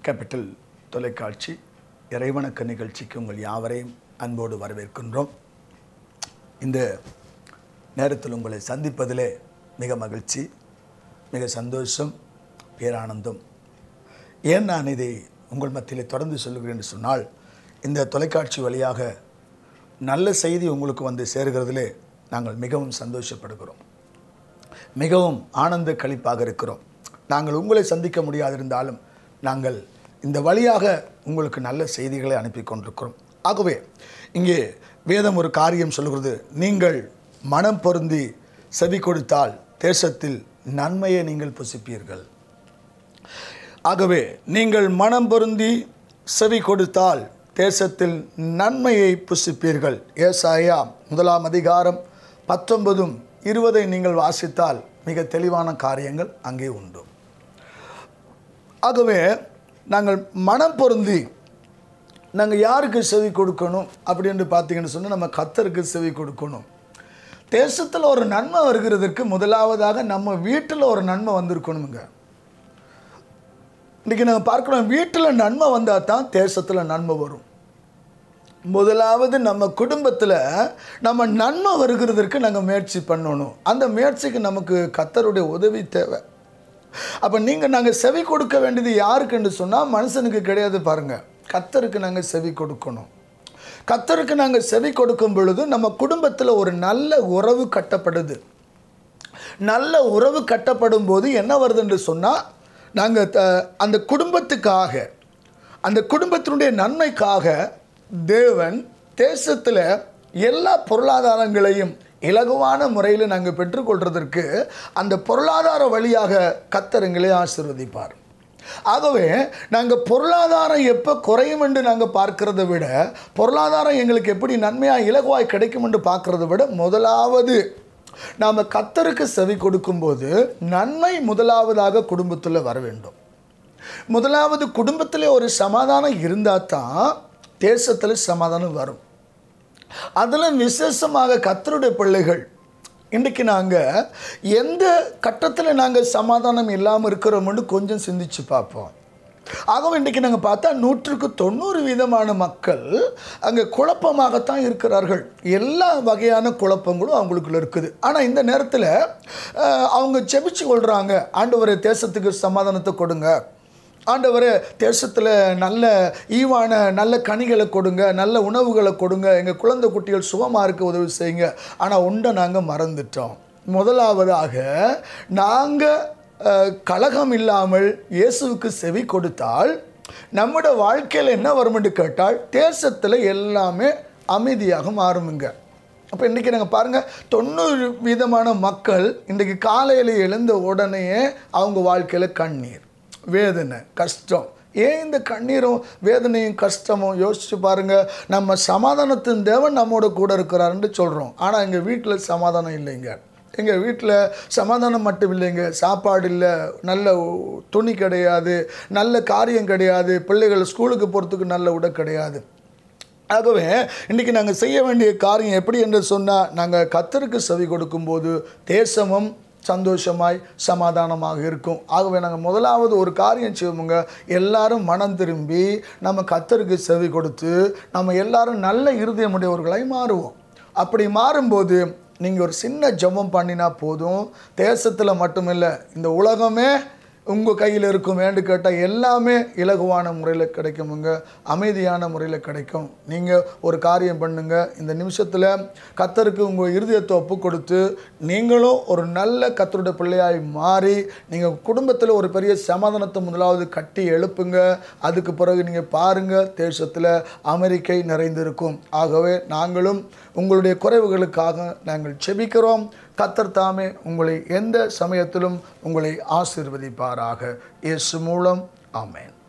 capital தொலைக்காட்சி இறைவணக்க நிகழ்ச்சிக்கு உங்கள் யாவரையும் அன்போடு வரவேற்கின்றோம் இந்த நேரத்தில் உங்களை சந்திப்பதிலே மிக மகிழ்ச்சி மிக சந்தோஷம் பேரானந்தம் ஏன் நான் இதை உங்கள் மத்தியில் தொடர்ந்து சொல்லுகிறேன் என்று சொன்னால் இந்த தொலைக்காட்சி வழியாக நல்ல செய்தி உங்களுக்கு வந்து சேர்கிறதிலே நாங்கள் மிகவும் சந்தோஷப்படுகிறோம் மிகவும் ஆனந்த கழிப்பாக இருக்கிறோம் நாங்கள் உங்களை சந்திக்க முடியாதிருந்தாலும் நாங்கள் இந்த வழியாக உங்களுக்கு நல்ல செய்திகளை அனுப்பி கொண்டிருக்கிறோம் ஆகவே இங்கே வேதம் ஒரு காரியம் சொல்கிறது நீங்கள் மனம் பொருந்தி செவி கொடுத்தால் தேசத்தில் நன்மையை நீங்கள் புசிப்பீர்கள் ஆகவே நீங்கள் மனம் பொருந்தி செவி கொடுத்தால் தேசத்தில் நன்மையை புசிப்பீர்கள் ஏசாயா முதலாம் அதிகாரம் பத்தொன்பதும் இருபதை நீங்கள் வாசித்தால் மிக தெளிவான காரியங்கள் அங்கே உண்டு ஆகவே நாங்கள் மனம் பொருந்தி நாங்கள் யாருக்கு செவி கொடுக்கணும் அப்படின்னு பார்த்தீங்கன்னு சொன்னால் நம்ம கத்தருக்கு செவி கொடுக்கணும் தேசத்தில் ஒரு நன்மை வருகிறதற்கு முதலாவதாக நம்ம வீட்டில் ஒரு நன்மை வந்திருக்கணுங்க இன்றைக்கி நாங்கள் பார்க்குறோம் வீட்டில் நன்மை வந்தால் தான் தேசத்தில் நன்மை வரும் முதலாவது நம்ம குடும்பத்தில் நம்ம நன்மை வருகிறதற்கு நாங்கள் முயற்சி பண்ணணும் அந்த முயற்சிக்கு நமக்கு கத்தருடைய உதவி தேவை அப்போ நீங்கள் நாங்கள் செவி கொடுக்க வேண்டியது யாருக்குன்னு சொன்னால் மனுஷனுக்கு கிடையாது பாருங்கள் கத்தருக்கு நாங்கள் செவி கொடுக்கணும் கத்தருக்கு நாங்கள் செவி கொடுக்கும் பொழுது நம்ம குடும்பத்தில் ஒரு நல்ல உறவு கட்டப்படுது நல்ல உறவு கட்டப்படும் போது என்ன வருது என்று சொன்னால் நாங்கள் அந்த குடும்பத்துக்காக அந்த குடும்பத்தினுடைய நன்மைக்காக தேவன் தேசத்தில் எல்லா பொருளாதாரங்களையும் இலகுவான முறையில் நாங்கள் பெற்றுக்கொள்வதற்கு அந்த பொருளாதார வழியாக கத்தருங்களே ஆசிர்வதிப்பார் ஆகவே நாங்கள் பொருளாதாரம் எப்போ குறையும் என்று நாங்கள் பார்க்கிறத விட பொருளாதாரம் எங்களுக்கு எப்படி நன்மையாக இலகுவாய் கிடைக்கும் என்று பார்க்கிறத விட முதலாவது நாம் கத்தருக்கு செவி கொடுக்கும்போது நன்மை முதலாவதாக குடும்பத்தில் வர வேண்டும் முதலாவது குடும்பத்தில் ஒரு சமாதானம் இருந்தால் தான் தேசத்தில் சமாதானம் வரும் அதில் விசேஷமாக கத்தருடைய பிள்ளைகள் இன்றைக்கு நாங்கள் எந்த கட்டத்தில் நாங்கள் சமாதானம் இல்லாமல் இருக்கிறோம்னு கொஞ்சம் சிந்திச்சு பார்ப்போம் ஆகவே இன்றைக்கி நாங்கள் பார்த்தா நூற்றுக்கு தொண்ணூறு வீதமான மக்கள் அங்கே குழப்பமாகத்தான் இருக்கிறார்கள் எல்லா வகையான குழப்பங்களும் அவங்களுக்குள்ள இருக்குது ஆனால் இந்த நேரத்தில் அவங்க செபிச்சு கொள்கிறாங்க ஆண்டவரை தேசத்துக்கு சமாதானத்தை கொடுங்க ஆண்டவர் தேசத்தில் நல்ல ஈவான நல்ல கனிகளை கொடுங்க நல்ல உணவுகளை கொடுங்க எங்கள் குழந்தை குட்டிகள் சுகமாக இருக்க உதவி செய்யுங்க ஆனால் உண்டை நாங்கள் மறந்துட்டோம் முதலாவதாக நாங்கள் கலகம் இல்லாமல் இயேசுவுக்கு செவி கொடுத்தால் நம்முடைய வாழ்க்கையில் என்ன வரும்னு கேட்டால் தேசத்தில் எல்லாமே அமைதியாக மாறுமுங்க அப்போ இன்றைக்கி நாங்கள் பாருங்கள் தொண்ணூறு வீதமான மக்கள் இன்றைக்கு காலையில் எழுந்த உடனேயே அவங்க வாழ்க்கையில் கண்ணீர் வேதனை கஷ்டம் ஏன் இந்த கண்ணீரும் வேதனையும் கஷ்டமும் யோசிச்சு பாருங்கள் நம்ம சமாதானத்தின் தேவன் நம்மோட கூட இருக்கிறாருன்னு சொல்கிறோம் ஆனால் எங்கள் வீட்டில் சமாதானம் இல்லைங்க எங்கள் வீட்டில் சமாதானம் மட்டும் இல்லைங்க சாப்பாடு இல்லை நல்ல துணி கிடையாது நல்ல காரியம் கிடையாது பிள்ளைகள் ஸ்கூலுக்கு போகிறதுக்கு நல்ல உடை கிடையாது ஆகவே இன்றைக்கி நாங்கள் செய்ய வேண்டிய காரியம் எப்படி என்று சொன்னால் நாங்கள் கத்தருக்கு செவி கொடுக்கும்போது தேசமும் சந்தோஷமாய் சமாதானமாக இருக்கும் ஆகவே நாங்கள் முதலாவது ஒரு காரியம் செய்வோங்க எல்லாரும் மனம் திரும்பி நம்ம கத்தருக்கு செவி கொடுத்து நம்ம எல்லாரும் நல்ல இருதயமுடையவர்களாய் மாறுவோம் அப்படி மாறும்போது நீங்கள் ஒரு சின்ன ஜபம் பண்ணினா போதும் தேசத்தில் மட்டுமில்லை இந்த உலகமே உங்கள் கையில் இருக்கும் வேண்டு கேட்டால் எல்லாமே இலகுவான முறையில் கிடைக்குமுங்க அமைதியான முறையில் கிடைக்கும் நீங்கள் ஒரு காரியம் பண்ணுங்கள் இந்த நிமிஷத்தில் கத்தருக்கு உங்கள் இருதயத்தை ஒப்பு கொடுத்து நீங்களும் ஒரு நல்ல கத்தருடைய பிள்ளையாய் மாறி நீங்கள் குடும்பத்தில் ஒரு பெரிய சமாதானத்தை முதலாவது கட்டி எழுப்புங்க அதுக்கு பிறகு நீங்கள் பாருங்கள் தேசத்தில் அமெரிக்கை நிறைந்திருக்கும் ஆகவே நாங்களும் உங்களுடைய குறைவுகளுக்காக நாங்கள் செபிக்கிறோம் கத்தர் தாமே உங்களை எந்த சமயத்திலும் உங்களை ஆசிர்வதிப்பாராக இயேசு மூலம் ஆமேன்